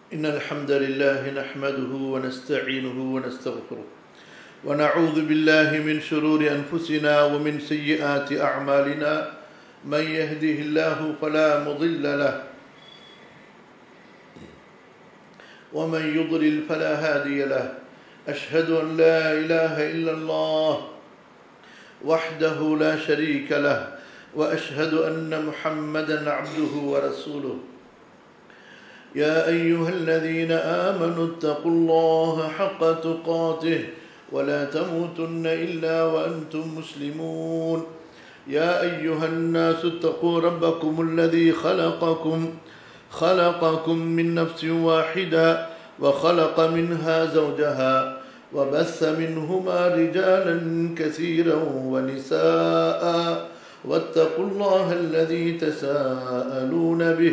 إن الحمد لله نحمده ونستعينه ونستغفره ونعوذ بالله من شرور أنفسنا ومن سيئات أعمالنا من يهده الله فلا مضل له ومن يضلل فلا هادي له أشهد أن لا إله إلا الله وحده لا شريك له وأشهد أن محمدا عبده ورسوله يا أيها الذين آمنوا اتقوا الله حق تقاته ولا تموتن إلا وأنتم مسلمون يا أيها الناس اتقوا ربكم الذي خلقكم خلقكم من نفس واحدة وخلق منها زوجها وبث منهما رجالا كثيرا ونساء واتقوا الله الذي تساءلون به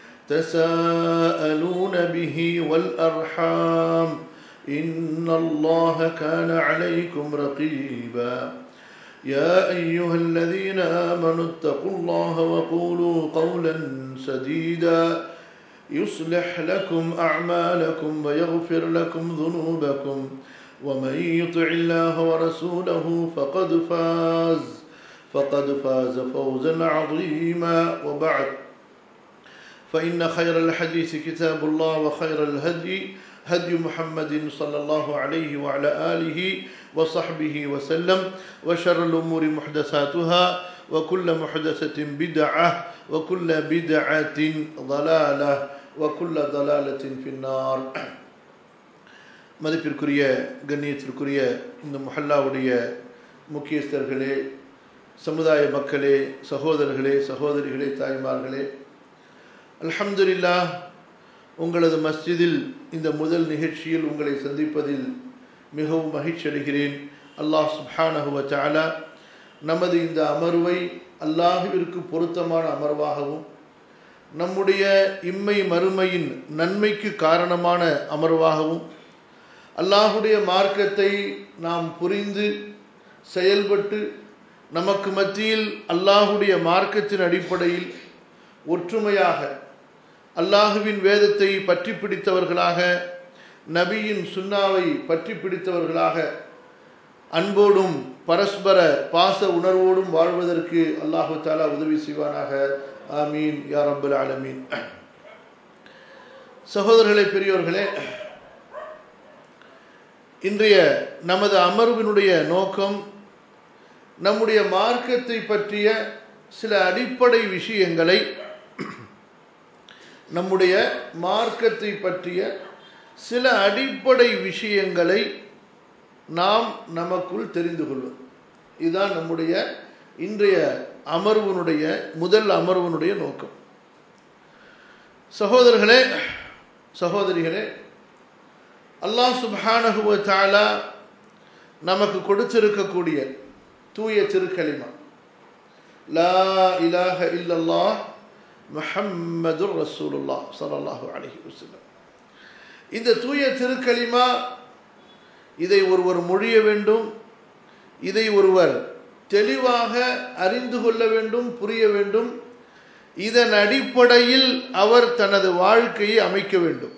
تساءلون به والأرحام إن الله كان عليكم رقيبا يا أيها الذين آمنوا اتقوا الله وقولوا قولا سديدا يصلح لكم أعمالكم ويغفر لكم ذنوبكم ومن يطع الله ورسوله فقد فاز فقد فاز فوزا عظيما وبعد فإن خير الحديث كتاب الله وخير الهدي هدي محمد صلى الله عليه وعلى آله وصحبه وسلم وشر الأمور محدثاتها وكل محدثة بدعة وكل بدعة ضلالة وكل ضلالة في النار மதிப்பிற்குரிய கண்ணியத்திற்குரிய இந்த முஹல்லாவுடைய முக்கியஸ்தர்களே சமுதாய மக்களே சகோதரர்களே சகோதரிகளே தாய்மார்களே அல்ஹம்துலில்லா உங்களது மஸ்ஜிதில் இந்த முதல் நிகழ்ச்சியில் உங்களை சந்திப்பதில் மிகவும் மகிழ்ச்சி அடைகிறேன் அல்லாஹ் சுப்ஹானஹுவ சாலா நமது இந்த அமர்வை அல்லாஹுவிற்கு பொருத்தமான அமர்வாகவும் நம்முடைய இம்மை மறுமையின் நன்மைக்கு காரணமான அமர்வாகவும் அல்லாஹுடைய மார்க்கத்தை நாம் புரிந்து செயல்பட்டு நமக்கு மத்தியில் அல்லாஹுடைய மார்க்கத்தின் அடிப்படையில் ஒற்றுமையாக அல்லாஹுவின் வேதத்தை பற்றி பிடித்தவர்களாக நபியின் சுண்ணாவை பற்றி பிடித்தவர்களாக அன்போடும் பரஸ்பர பாச உணர்வோடும் வாழ்வதற்கு அல்லாஹு தாலா உதவி செய்வானாக ஆமீன் யார் அபுல் ஆலமீன் சகோதரர்களே பெரியோர்களே இன்றைய நமது அமர்வினுடைய நோக்கம் நம்முடைய மார்க்கத்தை பற்றிய சில அடிப்படை விஷயங்களை நம்முடைய மார்க்கத்தை பற்றிய சில அடிப்படை விஷயங்களை நாம் நமக்குள் தெரிந்து கொள்வது இதுதான் நம்முடைய இன்றைய அமர்வனுடைய முதல் அமர்வனுடைய நோக்கம் சகோதரர்களே சகோதரிகளே அல்லாஹ் சுபானகுவ தாலா நமக்கு கொடுத்திருக்கக்கூடிய தூய திருக்களிமா லா இலாஹ இல்லல்லாஹ் முஹம்மது ரசூலுல்லா சல்லாஹூ அலஹி வசல்லம் இந்த தூய திருக்களிமா இதை ஒருவர் மொழிய வேண்டும் இதை ஒருவர் தெளிவாக அறிந்து கொள்ள வேண்டும் புரிய வேண்டும் இதன் அடிப்படையில் அவர் தனது வாழ்க்கையை அமைக்க வேண்டும்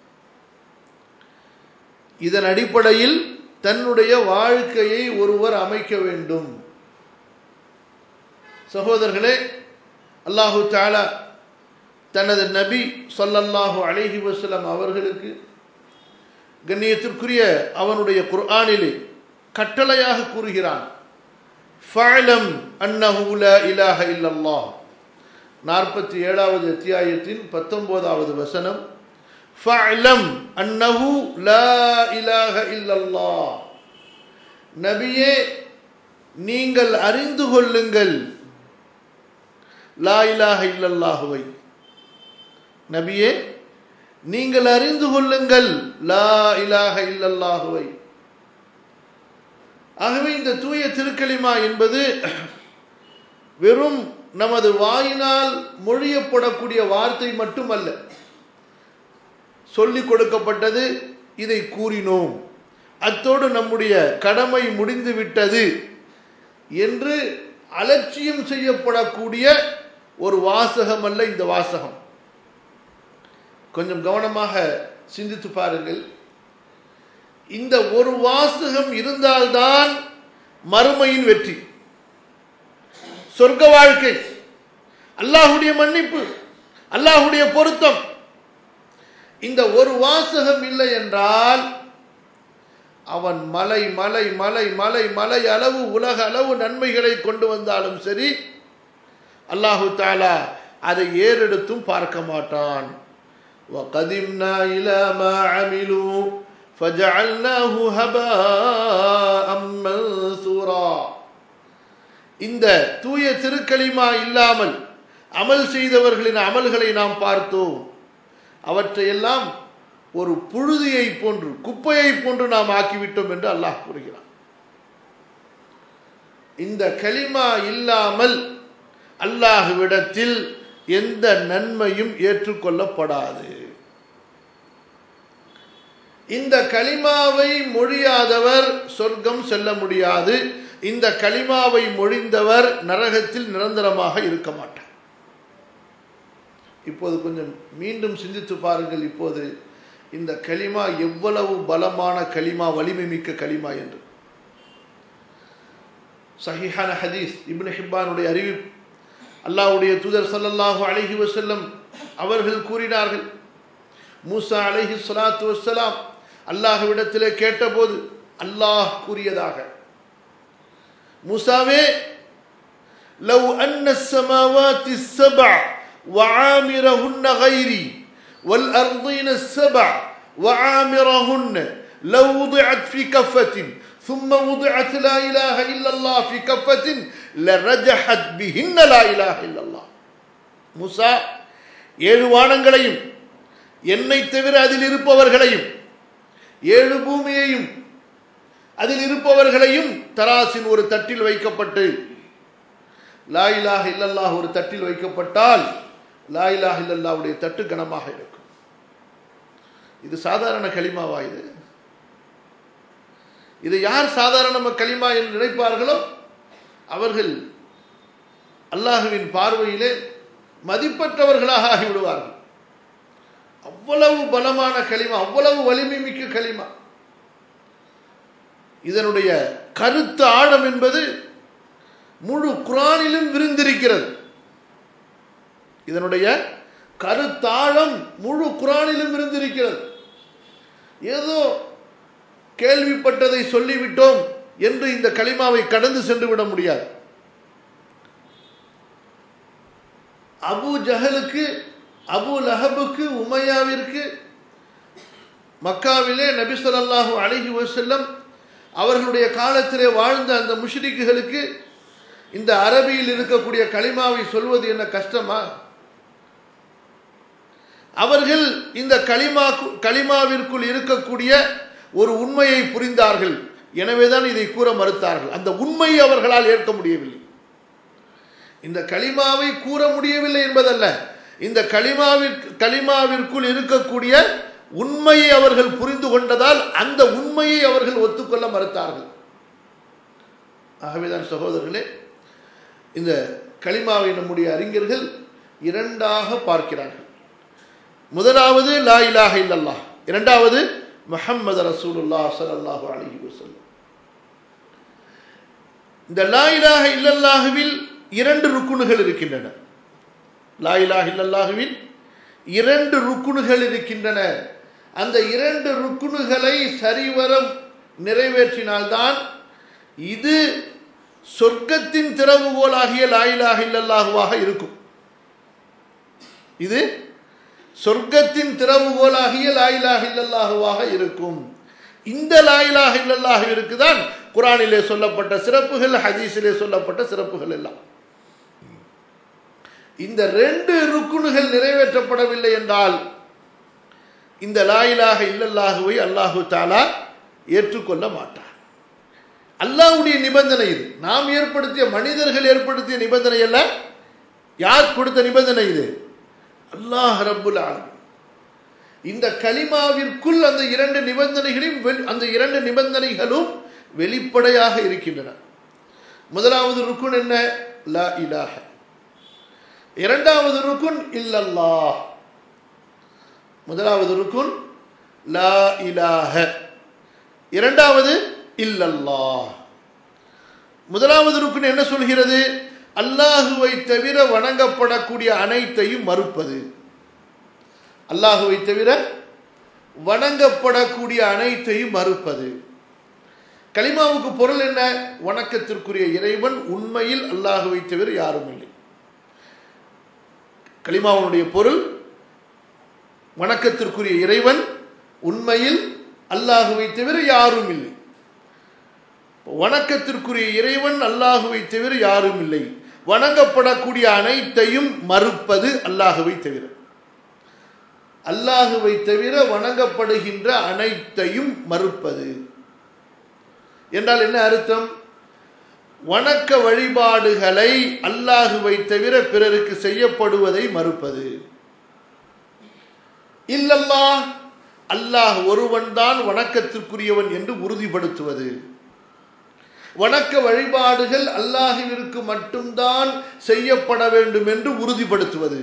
இதன் அடிப்படையில் தன்னுடைய வாழ்க்கையை ஒருவர் அமைக்க வேண்டும் சகோதரர்களே அல்லாஹு தாலா தனது நபி சொல்லல்லாஹு அழகி வசலம் அவர்களுக்கு கண்ணியத்திற்குரிய அவனுடைய குர்ஆனிலே கட்டளையாக கூறுகிறான் ஃபஅலம் அன்னஹு லா இலாஹ இல்லல்லாஹ் நாற்பத்தி ஏழாவது அத்தியாயத்தின் பத்தொன்பதாவது வசனம் ஃபஅலம் அன்னஹு லா இலாஹ இல்லல்லாஹ் நபியே நீங்கள் அறிந்து கொள்ளுங்கள் லா இலாஹ இல்லல்லாஹுவை நபியே நீங்கள் அறிந்து கொள்ளுங்கள் லா இலாஹ இல்லல்லாஹுவை ஆகவே இந்த தூய திருக்களிமா என்பது வெறும் நமது வாயினால் மொழியப்படக்கூடிய வார்த்தை மட்டுமல்ல சொல்லிக் கொடுக்கப்பட்டது இதை கூறினோம் அத்தோடு நம்முடைய கடமை முடிந்து விட்டது என்று அலட்சியம் செய்யப்படக்கூடிய ஒரு வாசகம் அல்ல இந்த வாசகம் கொஞ்சம் கவனமாக சிந்தித்து பாருங்கள் இந்த ஒரு வாசகம் இருந்தால்தான் மறுமையின் வெற்றி சொர்க்க வாழ்க்கை அல்லாஹுடைய மன்னிப்பு அல்லாஹுடைய பொருத்தம் இந்த ஒரு வாசகம் இல்லை என்றால் அவன் மலை மலை மலை மலை மலை அளவு உலக அளவு நன்மைகளை கொண்டு வந்தாலும் சரி அல்லாஹு தாலா அதை ஏறெடுத்தும் பார்க்க மாட்டான் وقدمنا إلى ما عملوا فجعلناه هباء منثورا இந்த தூய திருக்களிமா இல்லாமல் அமல் செய்தவர்களின் அமல்களை நாம் பார்த்தோம் அவற்றையெல்லாம் ஒரு புழுதியை போன்று குப்பையை போன்று நாம் ஆக்கிவிட்டோம் என்று அல்லாஹ் கூறுகிறான் இந்த களிமா இல்லாமல் அல்லாஹுவிடத்தில் எந்த நன்மையும் ஏற்றுக்கொள்ளப்படாது இந்த களிமாவை மொழியாதவர் சொர்க்கம் செல்ல முடியாது இந்த களிமாவை மொழிந்தவர் நரகத்தில் நிரந்தரமாக இருக்க மாட்டார் இப்போது கொஞ்சம் மீண்டும் சிந்தித்து பாருங்கள் இப்போது இந்த களிமா எவ்வளவு பலமான களிமா வலிமை மிக்க களிமா என்று சஹிஹான ஹதீஸ் இப்னு ஹிப்பானுடைய அறிவிப்பு அல்லாஹ்வுடைய தூதர் ஸல்லல்லாஹு அலைஹி வஸல்லம் அவர்கள் கூறினார்கள் மூசா அலைஹி ஸலாத்து வஸ்ஸலாம் அல்லாஹ்விடத்திலே கேட்டபோது அல்லாஹ் கூறியதாக மூசாவே லவ் அன்ன السماوات السبع وعامرهن غيري والأرضين السبع وعامرهن لو وضعت في كفة ثم وضعت لا إله إلا الله في كفة لرجحت بهن لا إله إلا الله மூசா ஏழு வானங்களையும் என்னை தவிர அதில் இருப்பவர்களையும் ஏழு பூமியையும் அதில் இருப்பவர்களையும் தராசின் ஒரு தட்டில் வைக்கப்பட்டு லா இலாஹ இல்லல்லாஹ் ஒரு தட்டில் வைக்கப்பட்டால் லா இலாஹ இல்லல்லாவுடைய தட்டு கனமாக இருக்கும் இது சாதாரண களிமாவா இது இதை யார் சாதாரண களிமா என்று நினைப்பார்களோ அவர்கள் அல்லாஹுவின் பார்வையிலே மதிப்பற்றவர்களாக ஆகிவிடுவார்கள் அவ்வளவு பலமான களிமா அவ்வளவு வலிமை மிக்க களிமா இதனுடைய கருத்து ஆழம் என்பது முழு குரானிலும் விரிந்திருக்கிறது இதனுடைய கருத்தாழம் முழு குரானிலும் விரிந்திருக்கிறது ஏதோ கேள்விப்பட்டதை சொல்லிவிட்டோம் என்று இந்த களிமாவை கடந்து சென்று விட முடியாது அபு ஜஹலுக்கு அபு லஹபுக்கு உமையாவிற்கு மக்காவிலே நபி ஸல்லல்லாஹு அலைஹி வஸல்லம் அவர்களுடைய காலத்திலே வாழ்ந்த அந்த முஷ்ரிக்குகளுக்கு இந்த அரபியில் இருக்கக்கூடிய களிமாவை சொல்வது என்ன கஷ்டமா அவர்கள் இந்த களிமா களிமாவிற்குள் இருக்கக்கூடிய ஒரு உண்மையை புரிந்தார்கள் எனவேதான் இதை கூற மறுத்தார்கள் அந்த உண்மையை அவர்களால் ஏற்க முடியவில்லை இந்த களிமாவை கூற முடியவில்லை என்பதல்ல இந்த களிமாவிற்கு களிமாவிற்குள் இருக்கக்கூடிய உண்மையை அவர்கள் புரிந்து கொண்டதால் அந்த உண்மையை அவர்கள் ஒத்துக்கொள்ள மறுத்தார்கள் ஆகவேதான் சகோதரர்களே இந்த களிமாவை நம்முடைய அறிஞர்கள் இரண்டாக பார்க்கிறார்கள் முதலாவது லா இலாஹ இல்லல்லாஹ் இரண்டாவது முஹம்மது ரசூலுல்லா ஸல்லல்லாஹு அலைஹி வஸல்லம் இந்த லா இலாஹ இல்லல்லாஹுவில் இரண்டு ருக்குனுகள் இருக்கின்றன லா இலாஹ இல்லல்லாஹுவில் இரண்டு ருக்குனுகள் இருக்கின்றன அந்த இரண்டு ருக்குனுகளை சரிவரம் நிறைவேற்றினால்தான் இது சொர்க்கத்தின் திறவுகோலாகிய லாயிலாக இல்லல்லாகுவாக இருக்கும் இது சொர்க்கத்தின் திறவுகோலாகிய லாயிலாக இல்லல்லாகுவாக இருக்கும் இந்த லாயிலாக இல்லல்லாஹுவிற்கு தான் குரானிலே சொல்லப்பட்ட சிறப்புகள் ஹதீஸிலே சொல்லப்பட்ட சிறப்புகள் எல்லாம் இந்த ரெண்டு ருக்குனுகள் நிறைவேற்றப்படவில்லை என்றால் இந்த லாயிலாக இல்லல்லாகுவை அல்லாஹு தாலா ஏற்றுக்கொள்ள மாட்டார் அல்லாஹுடைய நிபந்தனை இது நாம் ஏற்படுத்திய மனிதர்கள் ஏற்படுத்திய நிபந்தனை அல்ல யார் கொடுத்த நிபந்தனை இது அல்லாஹ் ரப்புல் ஆலமீன் இந்த கலிமாவிற்குள் அந்த இரண்டு நிபந்தனைகளையும் அந்த இரண்டு நிபந்தனைகளும் வெளிப்படையாக இருக்கின்றன முதலாவது ருக்குன் என்ன லா இலாஹ இரண்டாவது ருக்குன் இல்லல்லாஹ் முதலாவது ருக்குன் லா இலாஹ இரண்டாவது இல்லல்லாஹ் முதலாவது ருக்குன் என்ன சொல்கிறது அல்லாஹுவை தவிர வணங்கப்படக்கூடிய அனைத்தையும் மறுப்பது அல்லாஹுவை தவிர வணங்கப்படக்கூடிய அனைத்தையும் மறுப்பது கலிமாவுக்கு பொருள் என்ன வணக்கத்திற்குரிய இறைவன் உண்மையில் அல்லாஹுவை தவிர யாரும் இல்லை கலிமாவனுடைய பொருள் வணக்கத்திற்குரிய இறைவன் உண்மையில் அல்லாஹுவை தவிர யாரும் இல்லை வணக்கத்திற்குரிய இறைவன் அல்லாஹுவை தவிர யாரும் இல்லை வணங்கப்படக்கூடிய அனைத்தையும் மறுப்பது அல்லாஹுவை தவிர அல்லாஹுவை தவிர வணங்கப்படுகின்ற அனைத்தையும் மறுப்பது என்றால் என்ன அர்த்தம் வணக்க வழிபாடுகளை அல்லாஹுவை தவிர பிறருக்கு செய்யப்படுவதை மறுப்பது இல்லல்லா அல்லாஹ் ஒருவன் தான் வணக்கத்திற்குரியவன் என்று உறுதிப்படுத்துவது வணக்க வழிபாடுகள் அல்லாஹுவிற்கு மட்டும்தான் செய்யப்பட வேண்டும் என்று உறுதிப்படுத்துவது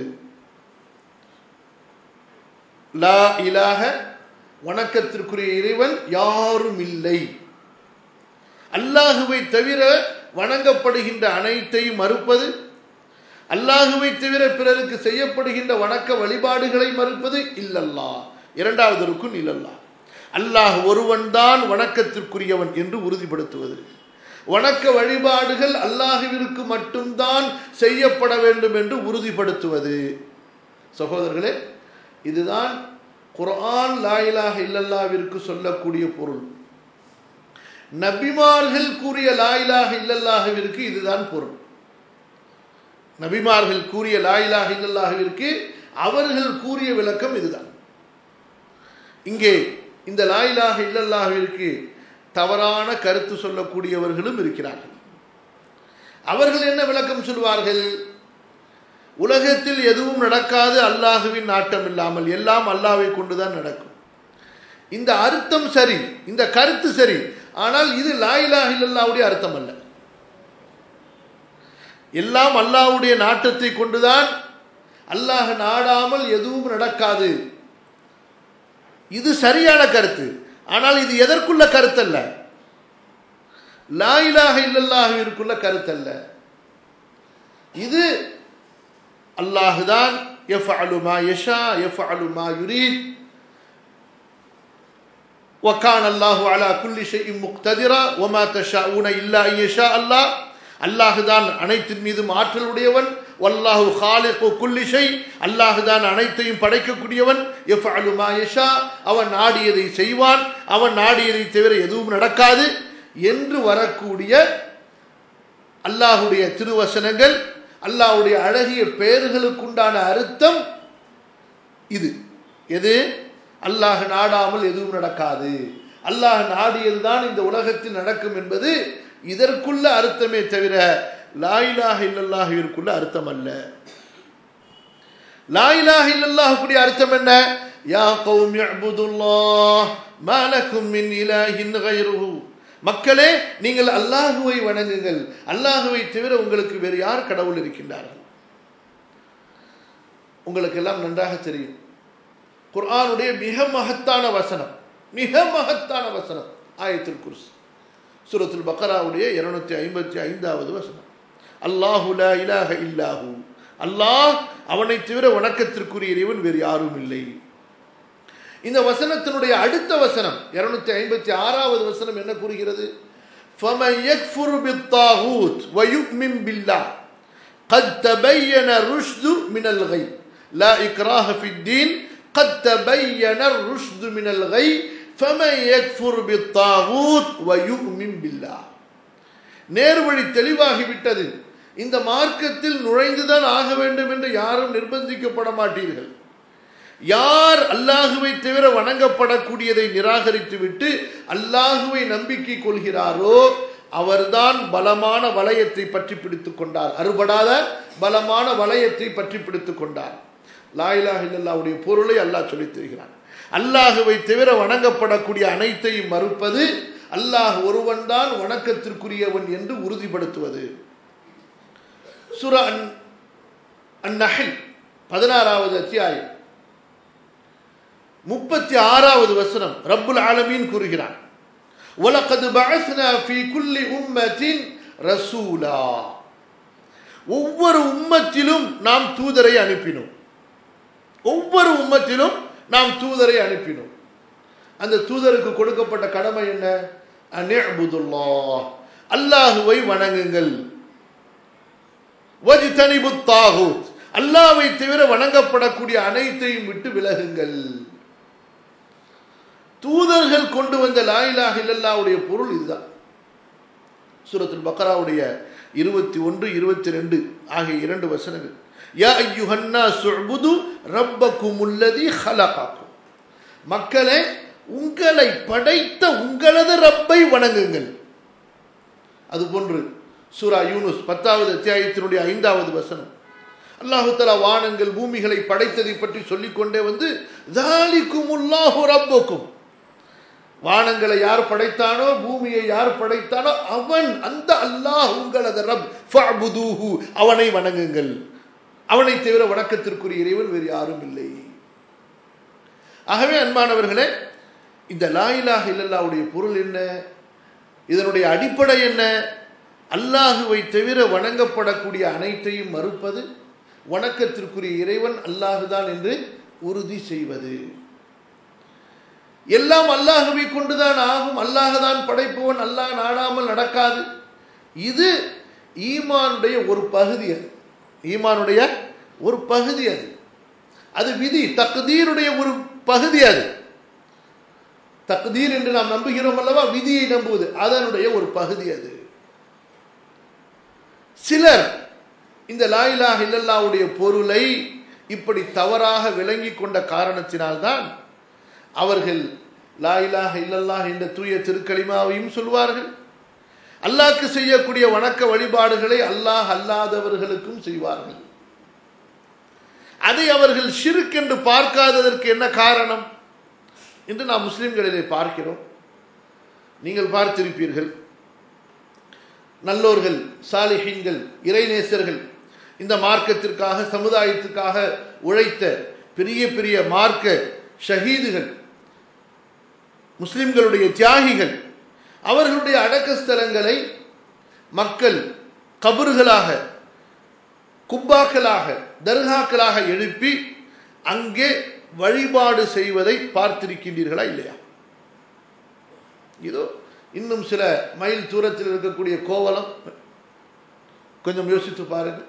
லா இலாக வணக்கத்திற்குரிய இறைவன் யாரும் இல்லை அல்லாஹுவை தவிர வணங்கப்படுகின்ற அனைத்தையும் மறுப்பது அல்லாஹுவை தவிர பிறருக்கு செய்யப்படுகின்ற வணக்க வழிபாடுகளை மறுப்பது இல்லல்லா இரண்டாவது இருக்கும் இல்லல்லா அல்லாஹ் ஒருவன் தான் வணக்கத்திற்குரியவன் என்று உறுதிப்படுத்துவது வணக்க வழிபாடுகள் அல்லாஹுவிற்கு மட்டும்தான் செய்யப்பட வேண்டும் என்று உறுதிப்படுத்துவது சகோதரர்களே இதுதான் குர்ஆன் லாயிலாக இல்லல்லாவிற்கு சொல்லக்கூடிய பொருள் நபிமார்கள் கூறிய லாயிலாக இல்லல்லாஹவிற்கு இதுதான் பொருள் நபிமார்கள் கூறிய லாயிலாக இல்லல்லாஹவிற்கு அவர்கள் கூறிய விளக்கம் இதுதான் இங்கே இந்த லாயிலாக இல்லல்லாஹவிற்கு தவறான கருத்து சொல்லக்கூடியவர்களும் இருக்கிறார்கள் அவர்கள் என்ன விளக்கம் சொல்வார்கள் உலகத்தில் எதுவும் நடக்காது அல்லாஹுவின் நாட்டம் இல்லாமல் எல்லாம் அல்லாவை கொண்டுதான் நடக்கும் இந்த அர்த்தம் சரி இந்த கருத்து சரி ஆனால் இது லாயிலாக இல்லல்லாவுடைய அர்த்தம் அல்ல எல்லாம் அல்லாவுடைய நாட்டத்தை கொண்டுதான் அல்லாஹ் நாடாமல் எதுவும் நடக்காது இது சரியான கருத்து ஆனால் இது எதற்குள்ள கருத்தல்ல லாயிலாக இல்லல்லாஹிற்குள்ள கருத்தல்ல இது அல்லாஹுதான் يفعل ما يشاء يفعل ما يريد وكان الله على كل شيء مقتدرا وما تشاءون الا ان يشاء الله அல்லாஹுதான் அனைத்தின் மீதும் ஆற்றல் உடையவன் வல்லாஹு ஹாலிகு குல்லி ஷை அல்லாஹுதான் அனைத்தையும் படைக்கக்கூடியவன் எஃப்அலு மா யஷா அவன் நாடியதை செய்வான் அவன் நாடியதை தவிர எதுவும் நடக்காது என்று வரக்கூடிய அல்லாஹுடைய திருவசனங்கள் அல்லாஹுடைய அழகிய பெயர்களுக்குண்டான அர்த்தம் இது எது அல்லாஹ் நாடாமல் எதுவும் நடக்காது அல்லாஹ் நாடியதுதான் இந்த உலகத்தில் நடக்கும் என்பது இதற்குள்ள அர்த்தமே தவிர லாயிலாக இல்லல்லாஹிற்குள்ள அர்த்தம் அல்ல லாயிலாக இல்லல்லாஹுடைய அர்த்தம் என்ன யா கௌம் யஅபுதுல்லாஹ் மா லக்கும் மின் இலாஹின் கைருஹு மக்களே நீங்கள் அல்லாஹுவை வணங்குங்கள் அல்லாஹுவை தவிர உங்களுக்கு வேறு யார் கடவுள் இருக்கின்றார்கள் உங்களுக்கு எல்லாம் நன்றாக தெரியும் குர்ஆனுடைய மிக மகத்தான வசனம் மிக மகத்தான வசனம் ஆயத்தில் குர்ஸ் சூரத்துல் பக்கராவுடைய இருநூத்தி ஐம்பத்தி ஐந்தாவது வசனம் அல்லாஹு லா இலாஹ இல்லாஹு அல்லாஹ் அவனை தவிர வணக்கத்திற்குரிய இறைவன் வேறு யாரும் இல்லை இந்த வசனத்தினுடைய அடுத்த வசனம் இருநூத்தி ஐம்பத்தி ஆறாவது வசனம் என்ன கூறுகிறது فَمَنْ يَكْفُرُ بِالطَّاغُوتِ وَيُؤْمِنْ بِاللَّهِ قَدْ تَبَيَّنَ الرُّشْدُ مِنَ الْغَيِّ لَا إِكْرَاهَ فِي الدِّينِ قَدْ تَبَيَّنَ الرُّشْدُ مِنَ الْغَيِّ فَمَنْ يَكْفُرْ بِالطَّاغُوتِ وَيُؤْمِنْ بِاللَّهِ நேர்வழி தெளிவாகிவிட்டது இந்த மார்க்கத்தில் நுழைந்துதான் ஆக வேண்டும் என்று யாரும் நிர்பந்திக்கப்பட மாட்டீர்கள் யார் அல்லாஹுவை தவிர வணங்கப்படக்கூடியதை நிராகரித்துவிட்டு அல்லாஹுவை நம்பிக்கை கொள்கிறாரோ அவர்தான் பலமான வளையத்தை பற்றி பிடித்துக் கொண்டார் அறுபடாத பலமான வளையத்தை பற்றி பிடித்துக் கொண்டார் லாயிலாக இல்லல்லாவுடைய பொருளை அல்லாஹ் சொல்லித் தருகிறான் அல்லாஹுவை தவிர வணங்கப்படக்கூடிய அனைத்தையும் மறுப்பது அல்லாஹ் ஒருவன் தான் வணக்கத்திற்குரியவன் என்று உறுதிப்படுத்துவது சுர அந்நஹில் பதினாறாவது அத்தியாயம் முப்பத்தி ஆறாவது வசனம் ரப்புல் ஆலமீன் கூறுகிறான் உலகது பஅஸ்னா ஃபீ குல்லி உம்மத்தின் ரசூலா ஒவ்வொரு உம்மத்திலும் நாம் தூதரை அனுப்பினோம் ஒவ்வொரு உம்மத்திலும் நாம் தூதரை அனுப்பினோம் அந்த தூதருக்கு கொடுக்கப்பட்ட கடமை என்ன அனிஅபுதுல்லா அல்லாஹுவை வணங்குங்கள் வஜ்தனிபு தாகூத் அல்லாவை தவிர வணங்கப்படக்கூடிய அனைத்தையும் விட்டு விலகுங்கள் தூதர்கள் கொண்டு வந்த லாயிலாக இல்லல்லாவுடைய பொருள் இதுதான் சூரத்துல் பக்கராவுடைய இருபத்தி ஒன்று இருபத்தி ரெண்டு ஆகிய இரண்டு வசனங்கள் யா ஐயுஹன்னா சுஅபுது ரப்பக்குமுல்லதி ஹலகாக்கும் மக்களே உங்களை படைத்த உங்களது ரப்பை வணங்குங்கள் அதுபோன்று சூரா யூனுஸ் பத்தாவது அத்தியாயத்தினுடைய ஐந்தாவது வசனம் அல்லாஹு தலா வானங்கள் பூமிகளை படைத்ததை பற்றி சொல்லிக்கொண்டே வந்து தாலிக்குமுல்லாஹு ரப்புக்கும் வானங்களை யார் படைத்தானோ பூமியை யார் படைத்தானோ அவன் அந்த அல்லாஹ் உங்களது ரப் ஃபஅபுதூஹு அவனை வணங்குங்கள் அவனை தவிர வணக்கத்திற்குரிய இறைவன் வேறு யாரும் இல்லை ஆகவே அன்பானவர்களே இந்த லாயிலாக இல்லல்லாவுடைய பொருள் என்ன இதனுடைய அடிப்படை என்ன அல்லாஹுவை தவிர வணங்கப்படக்கூடிய அனைத்தையும் மறுப்பது வணக்கத்திற்குரிய இறைவன் அல்லாஹுதான் என்று உறுதி செய்வது எல்லாம் அல்லாஹுவை கொண்டுதான் ஆகும் அல்லாஹுதான் படைப்பவன் அல்லாஹ் நாடாமல் நடக்காது இது ஈமானுடைய ஒரு பகுதி அது ஈமானுடைய ஒரு பகுதி அது அது விதி தக்தீருடைய ஒரு பகுதி அது தக்தீர் என்று நாம் நம்புகிறோம் அல்லவா விதியை நம்புவது அதனுடைய ஒரு பகுதி அது சிலர் இந்த லாயிலாக இல்லல்லாவுடைய பொருளை இப்படி தவறாக விளங்கி கொண்ட காரணத்தினால்தான் அவர்கள் லாயிலாக இல்லல்லாஹ் என்ற தூய திருக்களிமாவையும் சொல்வார்கள் அல்லாஹ்க்கு செய்யக்கூடிய வணக்க வழிபாடுகளை அல்லாஹ் அல்லாதவர்களுக்கும் செய்வார்கள் அதை அவர்கள் ஷிருக் என்று பார்க்காததற்கு என்ன காரணம் என்று நாம் முஸ்லிம்களிலே பார்க்கிறோம் நீங்கள் பார்த்திருப்பீர்கள் நல்லோர்கள் சாலிஹீன்கள் இறைநேசர்கள் இந்த மார்க்கத்திற்காக சமுதாயத்துக்காக உழைத்த பெரிய பெரிய மார்க்க ஷஹீதுகள் முஸ்லிம்களுடைய தியாகிகள் அவர்களுடைய அடக்க ஸ்தலங்களை மக்கள் கபறுகளாக குப்பாக்களாக தர்காக்களாக எழுப்பி அங்கே வழிபாடு செய்வதை பார்த்திருக்கின்றீர்களா இல்லையா இதோ இன்னும் சில மைல் தூரத்தில் இருக்கக்கூடிய கோவலம் கொஞ்சம் யோசித்து பாருங்கள்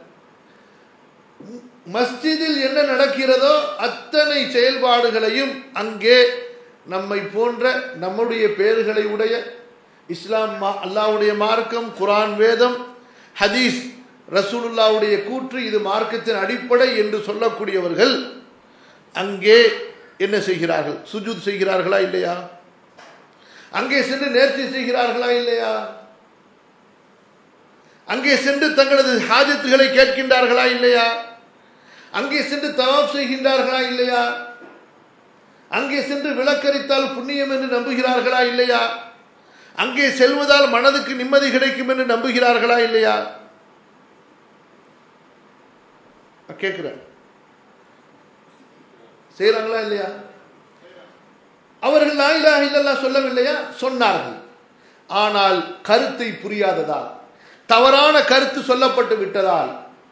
மஸ்ஜிதில் என்ன நடக்கிறதோ அத்தனை செயல்பாடுகளையும் அங்கே நம்மை போன்ற நம்முடைய பெயர்களை உடைய இஸ்லாம் அல்லாவுடைய மார்க்கம் குரான் வேதம் ஹதீஸ் ரசூலுல்லாவுடைய கூற்று இது மார்க்கத்தின் அடிப்படை என்று சொல்லக்கூடியவர்கள் அங்கே என்ன செய்கிறார்கள் சுஜூத் செய்கிறார்களா இல்லையா அங்கே சென்று நேர்ச்சி செய்கிறார்களா இல்லையா அங்கே சென்று தங்களது ஹாஜத்துகளை கேட்கின்றார்களா இல்லையா அங்கே சென்று தவாப் செய்கின்றார்களா இல்லையா அங்கே சென்று விளக்கரித்தால் புண்ணியம் என்று நம்புகிறார்களா இல்லையா அங்கே செல்வதால் மனதுக்கு நிம்மதி கிடைக்கும் என்று நம்புகிறார்களா இல்லையா கேட்கிறேன் செய்யறாங்களா இல்லையா அவர்கள் லாயிலாக இல்லல்லா சொல்லவில்லையா சொன்னார்கள் ஆனால் கருத்தை புரியாததால் தவறான கருத்து சொல்லப்பட்டு விட்டதால்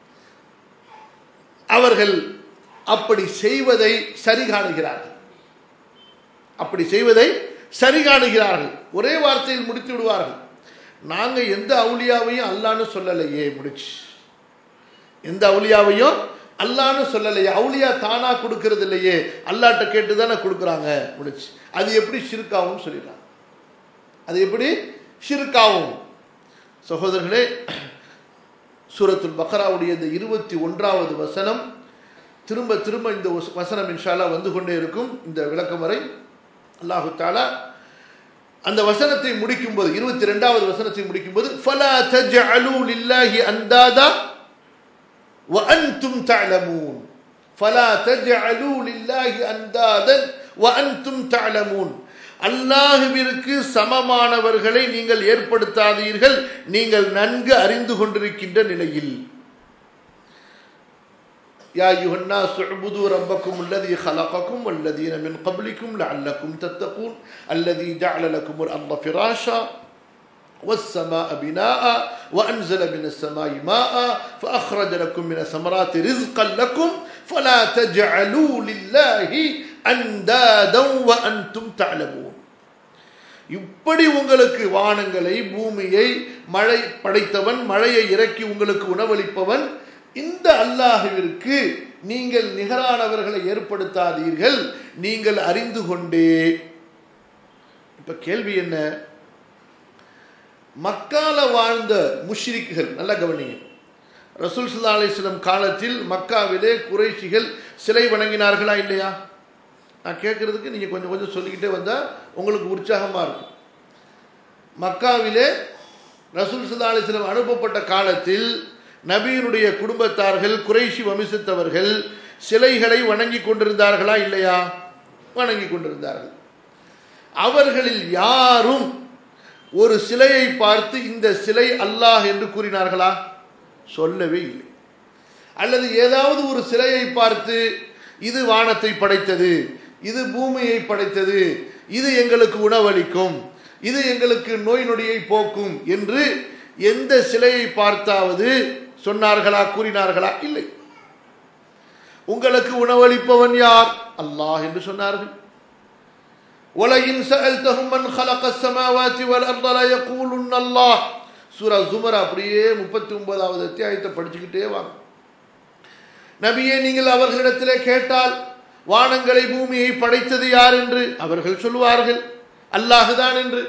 அவர்கள் அப்படி செய்வதை சரி காணுகிறார்கள் அப்படி செய்வதை சரி காணுகிறார்கள் ஒரே வார்த்தையில் முடித்து விடுவார்கள் நாங்க எந்த அவுளியாவையும் அல்லான்னு சொல்லலையே முடிச்சு எந்த அவுளியாவையும் அல்லான்னு சொல்லலையே அவுளியா தானா கொடுக்கறது இல்லையே அல்லாட்ட கேட்டு தானே கொடுக்குறாங்க முடிச்சு அது எப்படி ஷிருக்காவும் சொல்லிடுறாங்க அது எப்படி ஷிருக்காவும் சகோதரர்களே சூரத்துல் பக்ராவுடைய இந்த இருபத்தி ஒன்றாவது வசனம் திரும்ப திரும்ப இந்த வசனம் இன்ஷாலா வந்து கொண்டே இருக்கும் இந்த விளக்கம் வரை அல்லாஹு தாலா அந்த வசனத்தை முடிக்கும் போது இருபத்தி ரெண்டாவது வசனத்தை முடிக்கும் போது ஃபலா தஜ்அலூ லில்லாஹி அந்தாதா وأنتم تعلمون فلا تجعلوا لله أندادا وأنتم تعلمون அல்லாஹுவிற்கு சமமானவர்களை நீங்கள் ஏற்படுத்தாதீர்கள் நீங்கள் நன்கு அறிந்து கொண்டிருக்கின்ற நிலையில் يا أيها الناس اعبدوا ربكم الذي خلقكم والذين من قبلكم لعلكم تتقون الذي جعل لكم الأرض فراشا والسماء بناء وأنزل من السماء ماء فأخرج لكم من الثمرات رزقا لكم فلا تجعلوا لله أندادا وأنتم تعلمون இப்படி உங்களுக்கு வானங்களை பூமியை மழை படைத்தவன் மழையை இறக்கி உங்களுக்கு உணவளிப்பவன் இந்த அல்லாஹுவிற்கு நீங்கள் நிகரானவர்களை ஏற்படுத்தாதீர்கள் நீங்கள் அறிந்து கொண்டே இப்ப கேள்வி என்ன மக்கால வாழ்ந்த முஷ்ரிக்குகள் நல்ல கவனிங்க ரசூல் சுல்லா அலிஸ்லம் காலத்தில் மக்காவிலே குறைஷிகள் சிலை வணங்கினார்களா இல்லையா நான் கேட்கறதுக்கு நீங்க கொஞ்சம் கொஞ்சம் சொல்லிக்கிட்டே வந்தா உங்களுக்கு உற்சாகமா இருக்கும் மக்காவிலே ரசூல் சுல்லா அலிஸ்லம் அனுப்பப்பட்ட காலத்தில் நபியினுடைய குடும்பத்தார்கள் குறைஷி வம்சத்தவர்கள் சிலைகளை வணங்கி கொண்டிருந்தார்களா இல்லையா வணங்கி கொண்டிருந்தார்கள் அவர்களில் யாரும் ஒரு சிலையை பார்த்து இந்த சிலை அல்லாஹ் என்று கூறினார்களா சொல்லவே இல்லை அல்லது ஏதாவது ஒரு சிலையை பார்த்து இது வானத்தை படைத்தது இது பூமியை படைத்தது இது எங்களுக்கு உணவளிக்கும் இது எங்களுக்கு நோய் நொடியை போக்கும் என்று எந்த சிலையை பார்த்தாவது சொன்னார்களா கூறினார்களா இல்லை உங்களுக்கு உணவளிப்பவன் யார் அல்லாஹ் என்று சொன்னார்கள் ولئن سألتهم من خلق السماوات والأرض لا يقولن الله சூரா ஜுமர் அப்படியே முப்பத்தி ஒன்பதாவது அத்தியாயத்தை படிச்சுக்கிட்டே வாங்க நபியே நீங்கள் அவர்களிடத்திலே கேட்டால் வானங்களை பூமியை படைத்தது யார் என்று அவர்கள் சொல்லுவார்கள் அல்லாஹுதான் என்று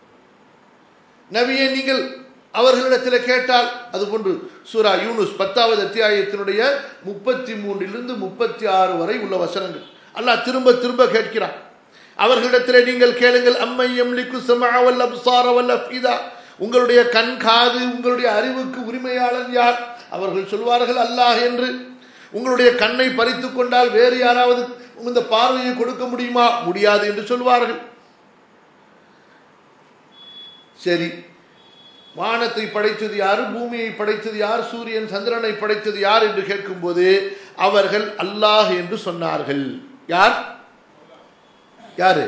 நபியே நீங்கள் அவர்களிடத்தில் கேட்டால் அதுபோன்று சூரா யூனுஸ் பத்தாவது அத்தியாயத்தினுடைய முப்பத்தி மூன்றிலிருந்து முப்பத்தி ஆறு வரை உள்ள வசனங்கள் அல்லாஹ் திரும்ப திரும்ப கேட்கிறான் அவர்களிடத்தில் நீங்கள் கேளுங்கள் அம்மை எம்லிக்கு சமாவல் அப்சாரவல் அஃபீதா உங்களுடைய கண் காது உங்களுடைய அறிவுக்கு உரிமையாளன் யார் அவர்கள் சொல்வார்கள் அல்லாஹ் என்று உங்களுடைய கண்ணை பறித்து கொண்டால் வேறு யாராவது இந்த பார்வையை கொடுக்க முடியுமா முடியாது என்று சொல்வார்கள் சரி வானத்தை படைத்தது யார் பூமியை படைத்தது யார் சூரியன் சந்திரனை படைத்தது யார் என்று கேட்கும்போது அவர்கள் அல்லாஹ் என்று சொன்னார்கள் யார் யாரு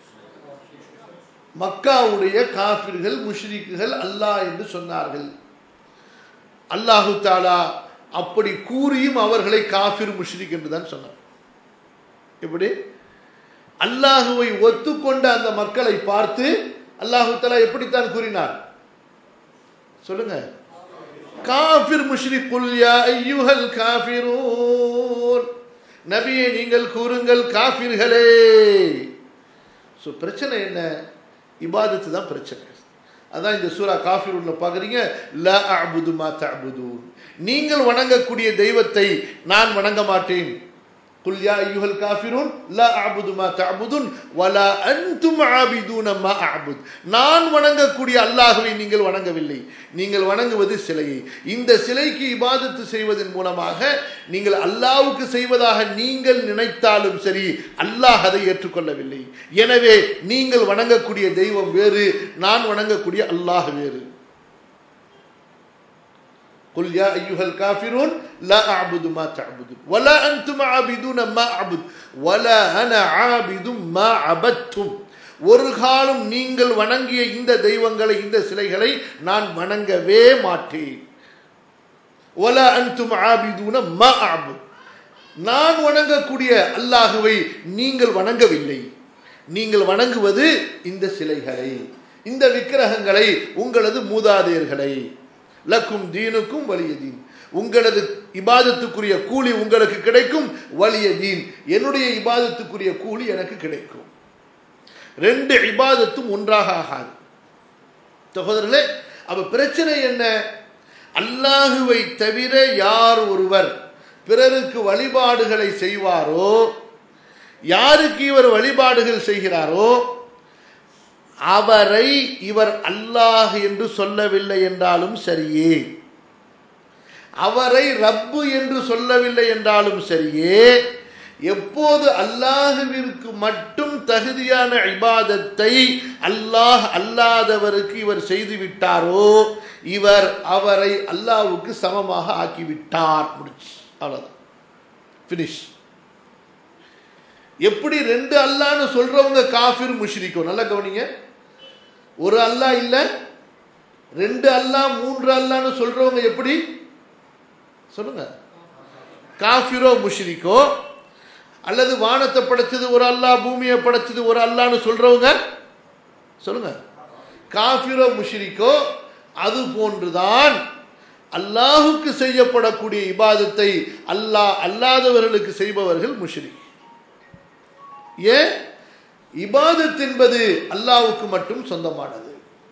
மக்காவுடைய காபிர்கள் முஷ்ரிக்குகள் அல்லாஹ் என்று சொன்னார்கள் அல்லாஹு தாலா அப்படி கூறியும் அவர்களை காபிர் முஷ்ரிக் என்று தான் சொன்னார் எப்படி அல்லாஹுவை ஒத்துக்கொண்ட அந்த மக்களை பார்த்து அல்லாஹு தாலா எப்படித்தான் கூறினார் சொல்லுங்க காஃபிர் முஷ்ரிக் குல் யா ஐயுஹல் காஃபிரூன் நபியே நீங்கள் கூறுங்கள் காஃபிர்களே ஸோ பிரச்சனை என்ன இபாதத்து தான் பிரச்சனை அதான் இந்த சூரா காஃபிரூன்ல பார்க்குறீங்க ல அபுது மா தஅபுதூன் நீங்கள் வணங்கக்கூடிய தெய்வத்தை நான் வணங்க மாட்டேன் குல் யா அய்யுஹல் காஃபிரூன் லா அஅபுது மா தஅபுதுன் வலா அன்தும் ஆபிதூன மா அஅபுத் நான் வணங்கக்கூடிய அல்லாஹ்வை நீங்கள் வணங்கவில்லை நீங்கள் வணங்குவது சிலையை இந்த சிலைக்கு இபாதத்து செய்வதன் மூலமாக நீங்கள் அல்லாஹ்வுக்கு செய்வதாக நீங்கள் நினைத்தாலும் சரி அல்லாஹ் அதை ஏற்றுக்கொள்ளவில்லை எனவே நீங்கள் வணங்கக்கூடிய தெய்வம் வேறு நான் வணங்கக்கூடிய அல்லாஹ் வேறு قل يا أيها الكافرون لا أعبد ما تعبدون ولا أنتم عابدون ما أعبد ولا أنا عابد ما عبدتم ஒரு காலம் நீங்கள் வணங்கிய இந்த தெய்வங்களை இந்த சிலைகளை நான் வணங்கவே மாட்டேன் ஒல அன்தும் ஆபிதூன ம ஆபுத் நான் வணங்கக்கூடிய அல்லாஹுவை நீங்கள் வணங்கவில்லை நீங்கள் வணங்குவது இந்த சிலைகளை இந்த விக்கிரகங்களை உங்களது மூதாதையர்களை லக்கும் தீனுக்கும் வலிய தீன் உங்களது இபாதத்துக்குரிய கூலி உங்களுக்கு கிடைக்கும் வலிய தீன் என்னுடைய இபாதத்துக்குரிய கூலி எனக்கு கிடைக்கும் ரெண்டு இபாதத்தும் ஒன்றாக ஆகாது சகோதரர்களே அப்ப பிரச்சனை என்ன அல்லாஹுவை தவிர யார் ஒருவர் பிறருக்கு வழிபாடுகளை செய்வாரோ யாருக்கு இவர் வழிபாடுகள் செய்கிறாரோ அவரை இவர் அல்லாஹ் என்று சொல்லவில்லை என்றாலும் சரியே அவரை ரப்பு என்று சொல்லவில்லை என்றாலும் சரியே எப்போது அல்லாஹுவிற்கு மட்டும் தகுதியான இபாதத்தை அல்லாஹ் அல்லாதவருக்கு இவர் செய்து விட்டாரோ இவர் அவரை அல்லாஹ்வுக்கு சமமாக ஆக்கிவிட்டார் முடிச்சு அவ்வளவுதான் ஃபினிஷ் எப்படி ரெண்டு அல்லான்னு சொல்றவங்க காஃபிர் முஷ்ரிக்கும் நல்லா கவனிங்க ஒரு அல்லாஹ் இல்ல ரெண்டு அல்லாஹ் மூன்று அல்லான்னு சொல்றவங்க எப்படி சொல்லுங்க காஃபிரோ முஷ்ரிக்கோ அல்லது வானத்தை படைச்சது ஒரு அல்லாஹ் பூமியை படைச்சது ஒரு அல்லான்னு சொல்றவங்க சொல்லுங்க காஃபிரோ முஷ்ரிக்கோ அது போன்றுதான் அல்லாஹுக்கு செய்யப்படக்கூடிய இபாதத்தை அல்லாஹ் அல்லாதவர்களுக்கு செய்பவர்கள் முஷ்ரிக் ஏன் இபாதத் என்பது அல்லாஹ்வுக்கு மட்டும் சொந்தமானது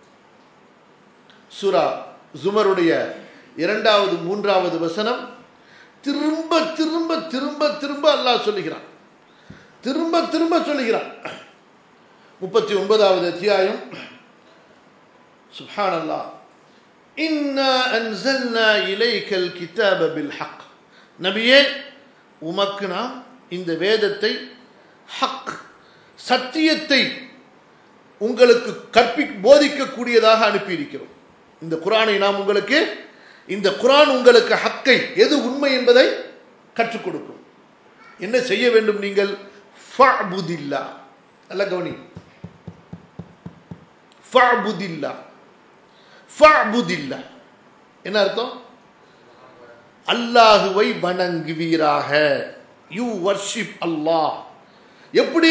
சுரா ஜுமருடைய இரண்டாவது மூன்றாவது வசனம் திரும்ப திரும்ப திரும்ப திரும்ப அல்லாஹ் சொல்லுகிறான் திரும்ப திரும்ப சொல்லுகிறான் முப்பத்தி ஒன்பதாவது அத்தியாயம் சுஹான் அல்லாஹ் இன்னா அன்சல்னா இலைக்கல் கிதாப பில் ஹக் நபியே உமக்கு நாம் இந்த வேதத்தை ஹக் சத்தியத்தை உங்களுக்கு கற்பி போதிக்கக்கூடியதாக அனுப்பியிருக்கிறோம் இந்த குரானை நாம் உங்களுக்கு இந்த குரான் உங்களுக்கு ஹக்கை எது உண்மை என்பதை கற்றுக் கொடுக்கும் என்ன செய்ய வேண்டும் நீங்கள் ஃபஅபுதில்லா நல்ல கவனி ஃபஅபுதில்லா ஃபஅபுதில்லா என்ன அர்த்தம் அல்லாஹுவை வணங்குவீராக யூ வர்ஷிப் அல்லாஹ் எப்படி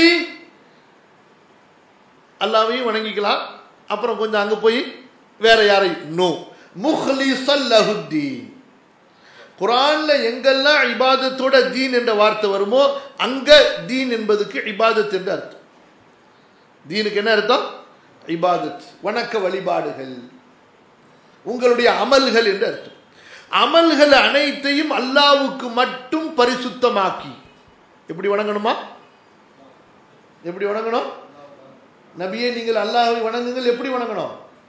அல்லாவையும் வணங்கிக்கலாம் அப்புறம் கொஞ்சம் அங்க போய் வேற யாரையும் நோ முஹ்லிசல்லஹுத்தீன் குரான்ல எங்கெல்லாம் இபாதத்தோட தீன் என்ற வார்த்தை வருமோ அங்க தீன் என்பதுக்கு இபாதத் என்று அர்த்தம் தீனுக்கு என்ன அர்த்தம் இபாதத் வணக்க வழிபாடுகள் உங்களுடைய அமல்கள் என்று அர்த்தம் அமல்கள் அனைத்தையும் அல்லாவுக்கு மட்டும் பரிசுத்தமாக்கி எப்படி வணங்கணுமா எப்படி வணங்கணும் நபியே நீங்கள் அல்லாஹை வணங்குங்கள் எப்படி வணங்கணும்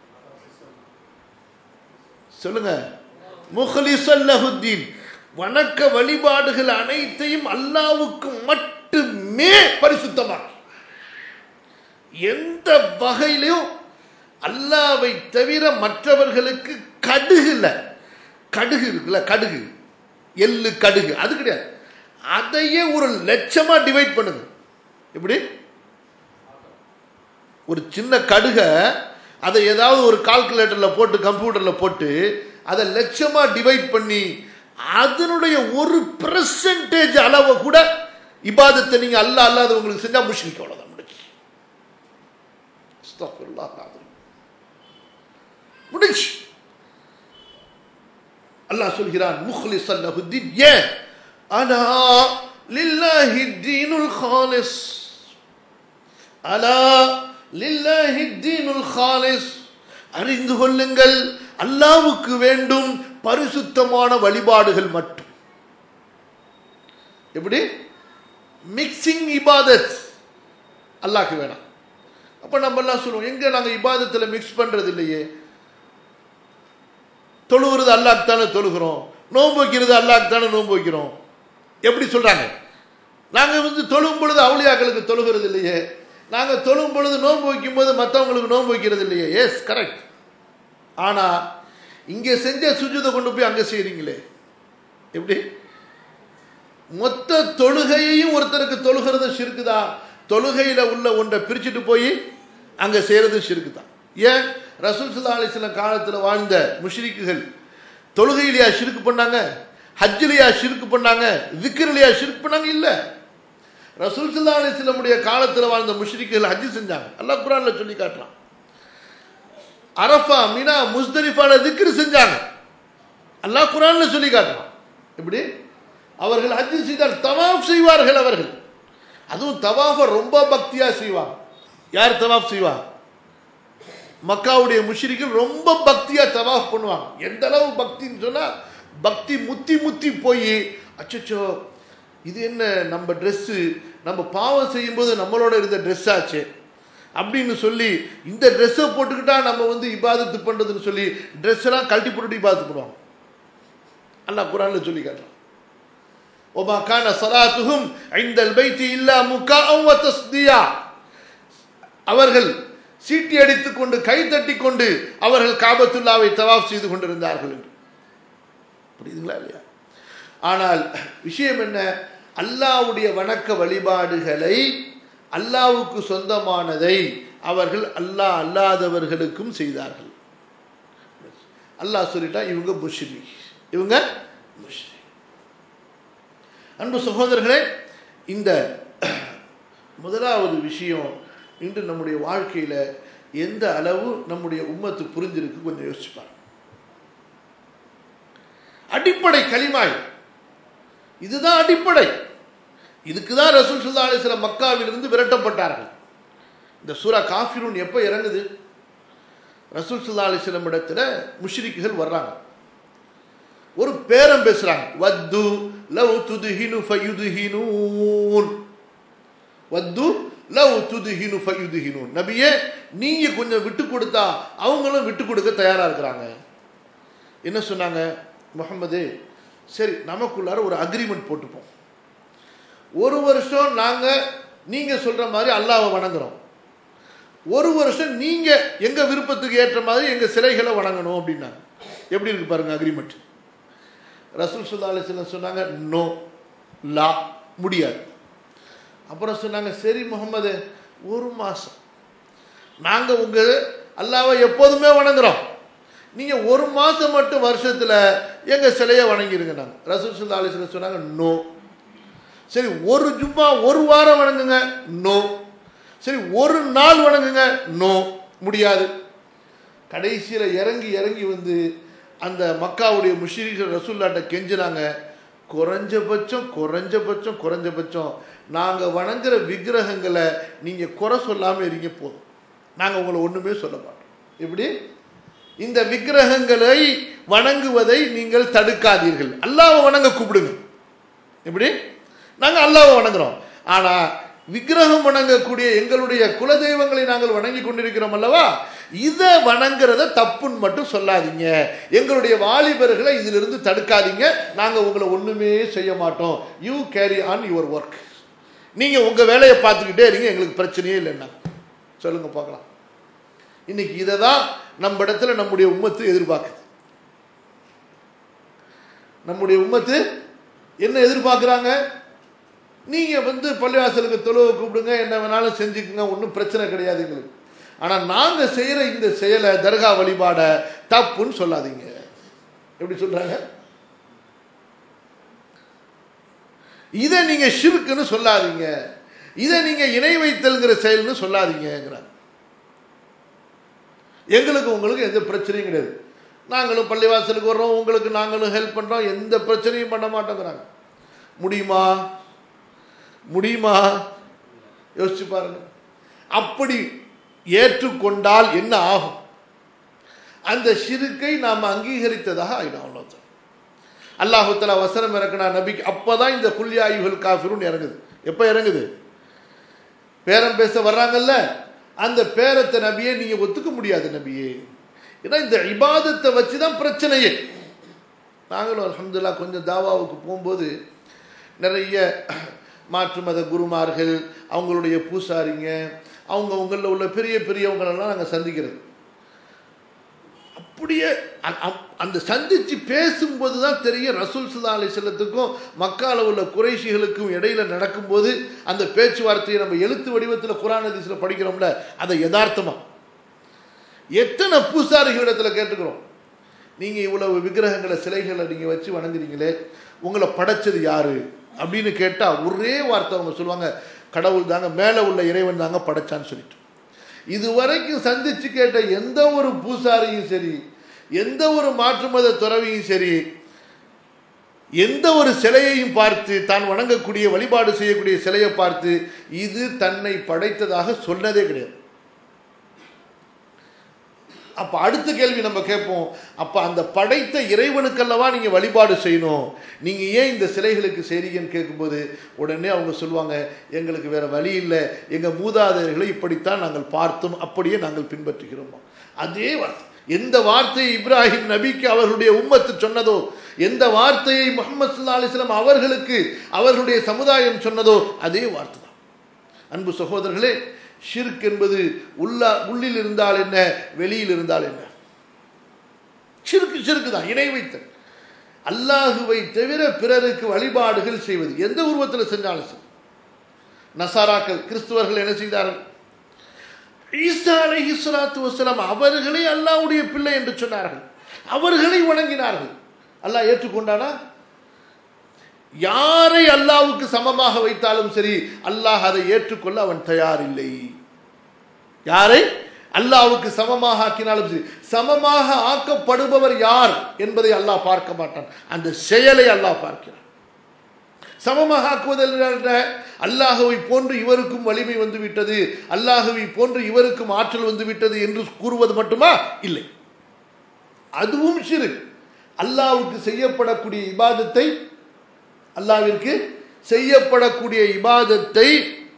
சொல்லுங்க முஹலிசல்லஹுத்தீன் வணக்க வழிபாடுகள் அனைத்தையும் அல்லாவுக்கு மட்டுமே பரிசுத்தமாக்கி எந்த வகையிலும் அல்லாவை தவிர மற்றவர்களுக்கு கடுகு இல்ல கடுகு இருக்குல்ல கடுகு எள்ளு கடுகு அது கிடையாது அதையே ஒரு லட்சமா டிவைட் பண்ணுங்க எப்படி ஒரு சின்ன கடுகை அதை ஏதாவது ஒரு கால்குலேட்டரில் போட்டு கம்ப்யூட்டரில் போட்டு அதை லட்சமாக டிவைட் பண்ணி அதனுடைய ஒரு பெர்சன்டேஜ் அளவை கூட இபாதத்தை நீங்கள் அல்ல அல்லாத உங்களுக்கு செஞ்சால் முஷ்ரிக் அவ்வளோதான் முடிச்சு முடிச்சு அல்லாஹ் சொல்கிறான் முஹ்லிஸ் அல்லஹுத்தீன் ஏன் அனா லில்லாஹி தீனுல் காலிஸ் அலா லில்லாஹி தீனுல் காலிஸ் அறிந்து கொள்ளுங்கள் அல்லாவுக்கு வேண்டும் பரிசுத்தமான வழிபாடுகள் மட்டும் எப்படி மிக்சிங் இபாதத் அல்லாஹ்க்கு வேணாம் அப்ப நம்ம எல்லாம் சொல்லுவோம் எங்க நாங்க இபாதத்துல மிக்ஸ் பண்றது இல்லையே தொழுகிறது அல்லாஹ் தானே தொழுகிறோம் நோன்பு வைக்கிறது அல்லாஹ் தானே நோன்பு வைக்கிறோம் எப்படி சொல்றாங்க நாங்க வந்து தொழும் பொழுது அவளியாக்களுக்கு தொழுகிறது இல்லையே நாங்க தொழும் பொழுது நோன்பு வைக்கும் போது மற்றவங்களுக்கு நோன்பு வைக்கிறது இல்லையே எஸ் கரெக்ட் ஆனா இங்க செஞ்ச சுஜுதை கொண்டு போய் அங்க செய்றீங்களே எப்படி மொத்த தொழுகையையும் ஒருத்தருக்கு தொழுகிறது ஷிர்க்குதா தொழுகையில உள்ள ஒன்றை பிரிச்சுட்டு போய் அங்க செய்யறது ஷிர்க்கு தான் ஏன் ரசூல் சுல்லா அலிஸ்லாம் காலத்தில் வாழ்ந்த முஷ்ரிக்குகள் தொழுகையிலையா ஷிருக்கு பண்ணாங்க ஹஜ்ஜிலையா ஷிருக்கு பண்ணாங்க விக்கிரிலையா ஷிருக்கு பண்ணாங்க இல்லை ரசூல் சுல்லா அலிஸ்லமுடைய காலத்தில் வாழ்ந்த முஷ்ரிக்குகள் ஹஜ்ஜு செஞ்சாங்க அல்லாஹ் குரான்ல சொல்லி காட்டுறான் அரஃபா மினா முஸ்தலிஃபால திக்ரு செஞ்சாங்க அல்லாஹ் குரான்ல சொல்லி காட்டுறான் எப்படி அவர்கள் ஹஜ்ஜு செய்தால் தவாஃப் செய்வார்கள் அவர்கள் அதுவும் தவாஃபை ரொம்ப பக்தியா செய்வாங்க யார் தவாஃப் செய்வாங்க மக்காவுடைய முஷ்ரிக்கள் ரொம்ப பக்தியா தவாஃப் பண்ணுவாங்க எந்த அளவு பக்தின்னு சொன்னா பக்தி முத்தி முத்தி போய் அச்சச்சோ இது என்ன நம்ம ட்ரெஸ்ஸு நம்ம பாவம் செய்யும்போது நம்மளோட இருந்த ட்ரெஸ் ஆச்சு அப்படின்னு சொல்லி இந்த ட்ரெஸ்ஸை போட்டுக்கிட்டா நம்ம வந்து இபாதத்து பண்றதுன்னு சொல்லி ட்ரெஸ் எல்லாம் கழட்டி போட்டுட்டு இபாதத்து பண்ணுவாங்க அல்லாஹ் குரான்ல சொல்லி காட்டுறான் وما كان صلاتهم عند البيت الا مكاء وتصديا அவர்கள் சீட்டி அடித்துக் கொண்டு கை தட்டி கொண்டு அவர்கள் காபத்துல்லாவை தவாப் செய்து கொண்டிருந்தார்கள் என்று புரியுதுங்களா இல்லையா ஆனால் விஷயம் என்ன அல்லாவுடைய வணக்க வழிபாடுகளை அல்லாவுக்கு சொந்தமானதை அவர்கள் அல்லாஹ் அல்லாதவர்களுக்கும் செய்தார்கள் அல்லாஹ் சொல்லிட்டா இவங்க முஷ்ரி இவங்க முஷ்ரி அன்பு சகோதரர்களே இந்த முதலாவது விஷயம் இன்று நம்முடைய வாழ்க்கையில் எந்த அளவு நம்முடைய உம்மத்து புரிஞ்சிருக்கு கொஞ்சம் யோசிச்சுப்பார் அடிப்படை களிமாய் இதுதான் அடிப்படை இதுக்கு தான் ரசூல் சுல்லா அலிஸ்லாம் மக்காவிலிருந்து விரட்டப்பட்டார்கள் இந்த சூரா காஃபிரூன் எப்போ இறங்குது ரசூல் சுல்லா அலிஸ்லம் இடத்துல முஷ்ரிக்குகள் வர்றாங்க ஒரு பேரம் பேசுறாங்க வத்து லவ் துதுஹினு ஃபயுதுஹினூன் வத்து லவ் துதுஹினு ஃபயுதுஹினூன் நபியே நீங்க கொஞ்சம் விட்டு கொடுத்தா அவங்களும் விட்டு கொடுக்க தயாரா இருக்கிறாங்க என்ன சொன்னாங்க முகமது சரி நமக்குள்ளார ஒரு அக்ரிமெண்ட் போட்டுப்போம் ஒரு வருஷம் நாங்க நீங்க சொல்ற மாதிரி அல்லாவை வணங்குறோம் ஒரு வருஷம் நீங்க எங்க விருப்பத்துக்கு ஏற்ற மாதிரி எங்க சிலைகளை வணங்கணும் அப்படின்னாங்க எப்படி இருக்கு பாருங்க அக்ரிமெண்ட் ரசூல் சுல்லா அலிஸ்லாம் சொன்னாங்க நோ லா முடியாது அப்புறம் சொன்னாங்க சரி முகமது ஒரு மாதம் நாங்கள் உங்கள் அல்லாவை எப்போதுமே வணங்குறோம் நீங்கள் ஒரு மாதம் மட்டும் வருஷத்தில் எங்கள் சிலையை வணங்கிடுங்க நாங்கள் ரசூல் சுல்லா அலிஸ்லாம் சொன்னாங்க நோ சரி ஒரு ஜும்மா ஒரு வாரம் வணங்குங்க நோ சரி ஒரு நாள் வணங்குங்க நோ முடியாது கடைசியில் இறங்கி இறங்கி வந்து அந்த மக்காவுடைய முஷிரிகள் ரசூல்லாட்ட கெஞ்சினாங்க குறைஞ்சபட்சம் குறைஞ்சபட்சம் குறைஞ்சபட்சம் நாங்கள் வணங்குற விக்கிரகங்களை நீங்கள் குறை சொல்லாமல் இருங்க போதும் நாங்கள் உங்களை ஒன்றுமே சொல்ல மாட்டோம் எப்படி இந்த விக்கிரகங்களை வணங்குவதை நீங்கள் தடுக்காதீர்கள் அல்லாவை வணங்க கூப்பிடுங்க எப்படி நாங்கள் அல்லாவை வணங்குறோம் ஆனால் விக்கிரகம் வணங்கக்கூடிய எங்களுடைய குலதெய்வங்களை நாங்கள் வணங்கி கொண்டிருக்கிறோம் அல்லவா இதை வணங்குறத தப்புன்னு மட்டும் சொல்லாதீங்க எங்களுடைய வாலிபர்களை இதிலிருந்து தடுக்காதீங்க நாங்கள் உங்களை ஒன்றுமே செய்ய மாட்டோம் you carry on your work நீங்கள் உங்கள் வேலையை பார்த்துக்கிட்டே இருங்க எங்களுக்கு பிரச்சனையே இல்லைன்னா சொல்லுங்க பார்க்கலாம் இன்னைக்கு இதை தான் நம்ம இடத்துல நம்முடைய உம்மத்து எதிர்பார்க்குது நம்முடைய உம்மத்து என்ன எதிர்பார்க்குறாங்க நீங்கள் வந்து பள்ளிவாசலுக்கு தொழுவை கூப்பிடுங்க என்ன வேணாலும் செஞ்சுக்குங்க ஒன்றும் பிரச்சனை கிடையாது எங்களுக்கு ஆனால் நாங்கள் செய்கிற இந்த செயலை தர்கா வழிபாட தப்புன்னு சொல்லாதீங்க எப்படி சொல்கிறாங்க இதை நீங்கள் ஷிருக்குன்னு சொல்லாதீங்க இதை நீங்கள் இணை வைத்தல்கிற செயல்னு சொல்லாதீங்கிறாங்க எங்களுக்கு உங்களுக்கு எந்த பிரச்சனையும் கிடையாது நாங்களும் பள்ளிவாசலுக்கு வர்றோம் உங்களுக்கு நாங்களும் ஹெல்ப் பண்ணுறோம் எந்த பிரச்சனையும் பண்ண மாட்டோங்கிறாங்க முடியுமா முடியுமா யோசிச்சு பாருங்க அப்படி ஏற்றுக்கொண்டால் என்ன ஆகும் அந்த சிறுக்கை நாம் அங்கீகரித்ததாக ஆயிடும் அவ்வளோதான் அல்லாஹுத்தலா வசனம் இறக்குனா நபிக்கு அப்போதான் இந்த குல்யாயுகள் காஃபிரும் இறங்குது எப்போ இறங்குது பேரம் பேச வர்றாங்கல்ல அந்த பேரத்தை நபியே நீங்கள் ஒத்துக்க முடியாது நபியே ஏன்னா இந்த இபாதத்தை வச்சு தான் பிரச்சனையே நாங்களும் அலமதுல்லா கொஞ்சம் தாவாவுக்கு போகும்போது நிறைய மாற்று மத குருமார்கள் அவங்களுடைய பூசாரிங்க அவங்க அவங்களில் உள்ள பெரிய பெரியவங்களெல்லாம் நாங்கள் சந்திக்கிறது அப்படியே அந்த சந்தித்து பேசும்போது தான் தெரியும் ரசூல் சுல்லா அலி செல்லத்துக்கும் மக்கால உள்ள குறைஷிகளுக்கும் இடையில நடக்கும்போது அந்த பேச்சுவார்த்தையை நம்ம எழுத்து வடிவத்தில் குரான் அதிசில் படிக்கிறோம்ல அதை யதார்த்தமாக எத்தனை பூசாரிகளிடத்தில் கேட்டுக்கிறோம் நீங்கள் இவ்வளவு விக்கிரகங்களை சிலைகளை நீங்கள் வச்சு வணங்குறீங்களே உங்களை படைச்சது யாரு அப்படின்னு கேட்டால் ஒரே வார்த்தை அவங்க சொல்லுவாங்க கடவுள் தாங்க மேலே உள்ள இறைவன் தாங்க படைச்சான்னு சொல்லிட்டு இதுவரைக்கும் சந்திச்சு கேட்ட எந்த ஒரு பூசாரியும் சரி எந்த ஒரு மாற்று மத துறவியும் சரி எந்த ஒரு சிலையையும் பார்த்து தான் வணங்கக்கூடிய வழிபாடு செய்யக்கூடிய சிலையை பார்த்து இது தன்னை படைத்ததாக சொன்னதே கிடையாது அப்ப அடுத்த கேள்வி நம்ம கேட்போம் அப்ப அந்த படைத்த இறைவனுக்கல்லவா நீங்க வழிபாடு செய்யணும் நீங்க ஏன் இந்த சிலைகளுக்கு செய்றீங்கன்னு கேட்கும்போது உடனே அவங்க சொல்லுவாங்க எங்களுக்கு வேற வழி இல்லை எங்க மூதாதையர்களை இப்படித்தான் நாங்கள் பார்த்தோம் அப்படியே நாங்கள் பின்பற்றுகிறோம் அதே வார்த்தை எந்த வார்த்தையை இப்ராஹிம் நபிக்கு அவர்களுடைய உம்மத்து சொன்னதோ எந்த வார்த்தையை முகமது சுல்லா அலிஸ்லாம் அவர்களுக்கு அவர்களுடைய சமுதாயம் சொன்னதோ அதே வார்த்தை தான் அன்பு சகோதரர்களே ஷிர்க் என்பது உள்ளா உள்ளில் இருந்தால் என்ன வெளியில் இருந்தால் என்ன சிறுக்கு சிறுக்கு தான் இணை வைத்தல் அல்லாஹுவை தவிர பிறருக்கு வழிபாடுகள் செய்வது எந்த உருவத்தில் செஞ்சாலும் சரி நசாராக்கள் கிறிஸ்துவர்கள் என்ன செய்தார்கள் ஈசா அலைஹி ஸலாத்து வஸலாம் அவர்களே அல்லாஹ்வுடைய பிள்ளை என்று சொன்னார்கள் அவர்களை வணங்கினார்கள் அல்லாஹ் ஏற்றுக்கொண்டானா யாரை அல்லாஹ்வுக்கு சமமாக வைத்தாலும் சரி அல்லாஹ் அதை ஏற்றுக்கொள்ள அவன் தயாரில்லை யாரை அல்லாஹ்வுக்கு சமமாக ஆக்கினாலும் சரி சமமாக ஆக்கப்படுபவர் யார் என்பதை அல்லாஹ் பார்க்க மாட்டான் அந்த செயலை அல்லாஹ் பார்க்கிறான் சமமாக ஆக்குவதில் அல்லாஹுவை போன்று இவருக்கும் வலிமை வந்து விட்டது அல்லாஹுவை போன்று இவருக்கும் ஆற்றல் வந்து விட்டது என்று கூறுவது மட்டுமா இல்லை அதுவும் சிறு அல்லாஹ்வுக்கு செய்யப்படக்கூடிய இபாதத்தை அல்லாஹ்விற்கு செய்யப்படக்கூடிய இபாதத்தை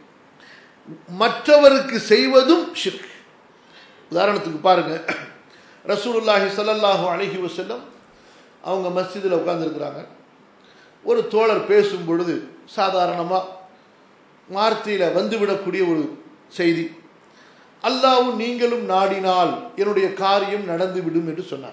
மற்றவருக்கு செய்வதும் ஷிர்க் உதாரணத்துக்கு பாருங்க ரசூலுல்லாஹி ஸல்லல்லாஹு அலைஹி வஸல்லம் அவங்க மஸ்ஜிதில் உட்கார்ந்துருக்கிறாங்க ஒரு தோழர் பேசும் பொழுது சாதாரணமாக வார்த்தையில் வந்துவிடக்கூடிய ஒரு செய்தி அல்லாவும் நீங்களும் நாடினால் என்னுடைய காரியம் நடந்துவிடும் என்று சொன்னார்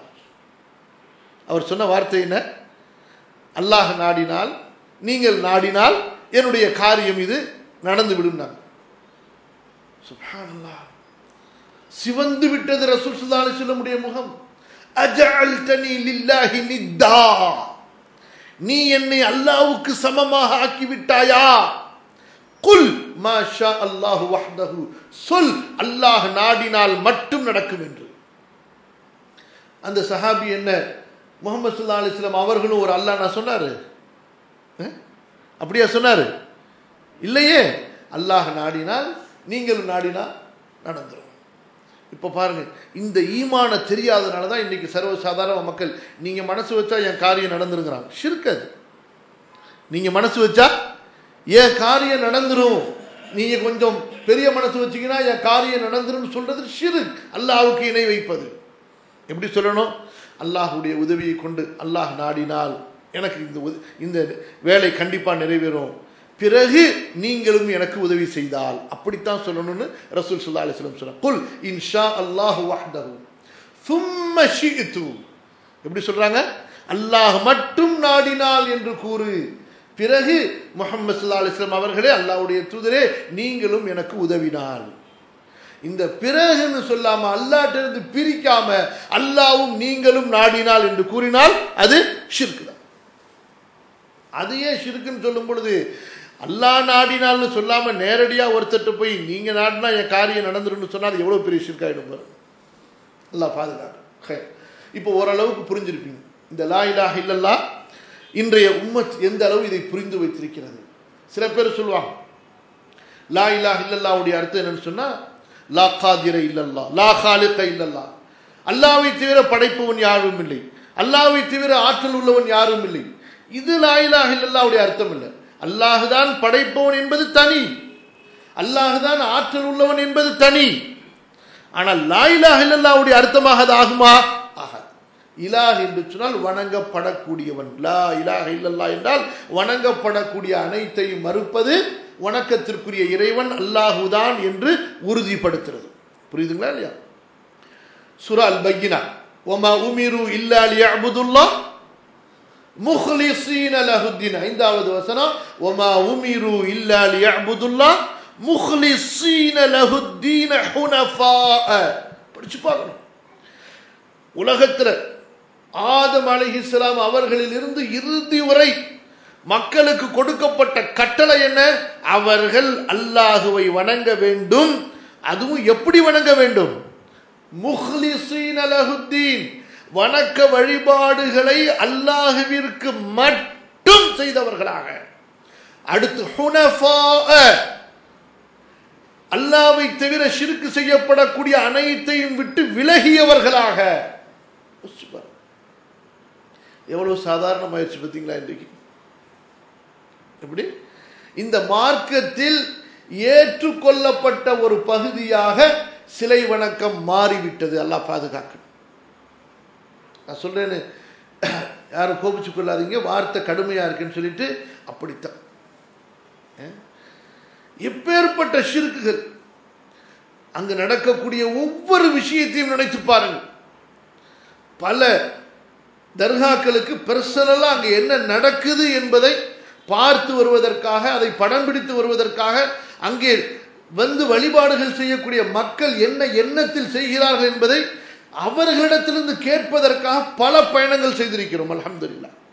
அவர் சொன்ன வார்த்தை என்ன அல்லாஹ் நாடினால் நீங்கள் நாடினால் என்னுடைய காரியம் இது நடந்துவிடும் நான் சுப்ஹானல்லாஹ் சிவந்து விட்டது ரசூல் ஸல்லல்லாஹு அலைஹி வஸல்லமுடைய முகம் அஜஅல்தனி லில்லாஹி நித்தா நீ என்னை அல்லாஹ்வுக்கு சமமாக ஆக்கி விட்டாயா குல் மாஷா அல்லாஹு வஹ்தஹு சொல் அல்லாஹ் நாடினால் மட்டும் நடக்கும் என்று அந்த சஹாபி என்ன முகமது சல்லா அலிஸ்லாம் அவர்களும் ஒரு அல்லாஹ் நான் சொன்னாரு அஹ்? அப்படியா சொன்னாரு இல்லையே அல்லாஹ் நாடினால் நீங்களும் நாடினால் நடந்துரும் இப்போ பாருங்க இந்த ஈமான தெரியாதனால தான் இன்னைக்கு சர்வசாதாரண மக்கள் நீங்க மனசு வச்சா என் காரியம் நடந்துருங்கிறாங்க ஷிர்கது நீங்க மனசு வச்சா என் காரியம் நடந்துரும் நீங்க கொஞ்சம் பெரிய மனசு வச்சீங்கன்னா என் காரியம் நடந்துரும் சொல்றது ஷிருக் அல்லாஹ்வுக்கு இணை வைப்பது எப்படி சொல்லணும் அல்லாஹ்வுடைய உதவியை கொண்டு அல்லாஹ் நாடினால் எனக்கு இந்த உத- இந்த வேலை கண்டிப்பா நிறைவேறும் பிறகு நீங்களும் எனக்கு உதவி செய்தால் அப்படித்தான் சொல்லணும்னு ரசூல் ஸல்லல்லாஹு அலைஹி வஸல்லம் சொன்னார் குல் இன்ஷா அல்லாஹு வஹ்தஹு ثم شئت எப்படி சொல்றாங்க அல்லாஹ் மட்டும் நாடினால் என்று கூறு பிறகு முஹம்மது ஸல்லல்லாஹு அலைஹி வஸல்லம் அவர்களே அல்லாஹ்வுடைய தூதரே நீங்களும் எனக்கு உதவினால் இந்த பிறகுன்னு சொல்லாம அல்லாட்டிலிருந்து பிரிக்காம அல்லாவும் நீங்களும் நாடினால் என்று கூறினால் அது ஷிர்க் தான் அது ஏன் ஷிர்க்குன்னு சொல்லும் பொழுது அல்லாஹ் நாடினால்னு சொல்லாம நேரடியா ஒருத்தர்ட்ட போய் நீங்க நாடினா என் காரியம் நடந்துருன்னு சொன்னா அது எவ்வளவு பெரிய ஷிர்காயிடும் பாருங்க அல்லாஹ் பாதுகாக்கும் இப்போ ஓரளவுக்கு புரிஞ்சிருப்பீங்க இந்த லா இலாஹ இல்லல்லா இன்றைய உம்மத் எந்த அளவு இதை புரிந்து வைத்திருக்கிறது சில பேர் சொல்லுவாங்க லா இலாஹ இல்லல்லாவுடைய அர்த்தம் என்னன்னு சொன்னா லா காதிர இல்லல்லா லா காலிக இல்லல்லா அல்லாவை தவிர படைப்பவன் யாரும் இல்லை அல்லாவை தவிர ஆற்றல் உள்ளவன் யாரும் இல்லை இது லா இலாஹ இல்லல்லாவுடைய அர்த்தம் இல்லை அல்லாஹுதான் படைப்பவன் என்பது தனி அல்லாஹுதான் ஆற்றல் உள்ளவன் என்பது தனி ஆனால் லா இலாஹ இல்லல்லாவுடைய அர்த்தமாக அது ஆகுமா ஆகாது இலாஹ் என்று சொன்னால் வணங்கப்படக்கூடியவன் லா இலாஹ இல்லல்லா என்றால் வணங்கப்படக்கூடிய அனைத்தையும் மறுப்பது வணக்கத்திற்குரிய இறைவன் அல்லாஹுதான் என்று உறுதிப்படுத்துறது புரியுதுங்களா இல்லையா சுரா அல் பையினா ஒமா உமிரு இல்லா லியஅபுதுல்லாஹ் முஹ்லிஸீன லஹுத்தீன் ஐந்தாவது வசனம் ஒமா உமிரு இல்லா லியஅபுதுல்லாஹ் முஹ்லிஸீன லஹுத்தீன ஹுனஃபா படிச்சு பார்க்கணும் உலகத்தில் ஆதம் அலைஹிஸ்ஸலாம் அவர்களிலிருந்து இறுதி வரை மக்களுக்கு கொடுக்கப்பட்ட கட்டளை என்ன அவர்கள் அல்லாஹுவை வணங்க வேண்டும் அதுவும் எப்படி வணங்க வேண்டும் முஹ்லிசீன லஹுத்தீன் வணக்க வழிபாடுகளை அல்லாஹுவிற்கு மட்டும் செய்தவர்களாக அடுத்து ஹுனஃபா அல்லாவை தவிர ஷிர்க்கு செய்யப்படக்கூடிய அனைத்தையும் விட்டு விலகியவர்களாக யோசிச்சு பாருங்க. எவ்வளவு சாதாரணமாயிருச்சு பார்த்தீங்களா இன்றைக்கு எப்படி இந்த மார்க்கத்தில் ஏற்றுக்கொள்ளப்பட்ட ஒரு பகுதியாக சிலை வணக்கம் மாறிவிட்டது அல்லாஹ் பாதுகாக்கணும் நான் சொல்றேன்னு யாரும் கோபிச்சு கொள்ளாதீங்க வார்த்தை கடுமையா இருக்குன்னு சொல்லிட்டு அப்படித்தான் அஹ்? எப்பேற்பட்ட ஷிர்க்குகள் அங்கு நடக்கக்கூடிய ஒவ்வொரு விஷயத்தையும் நினைத்து பாருங்கள் பல தர்காக்களுக்கு பர்சனலாக அங்கே என்ன நடக்குது என்பதை பார்த்து வருவதற்காக அதை படம் பிடித்து வருவதற்காக அங்கே வந்து வழிபாடுகள் செய்யக்கூடிய மக்கள் என்ன எண்ணத்தில் செய்கிறார்கள் என்பதை அவர்களிடத்திலிருந்து கேட்பதற்காக பல பயணங்கள் செய்திருக்கிறோம் அல்ஹம்துலில்லாஹ்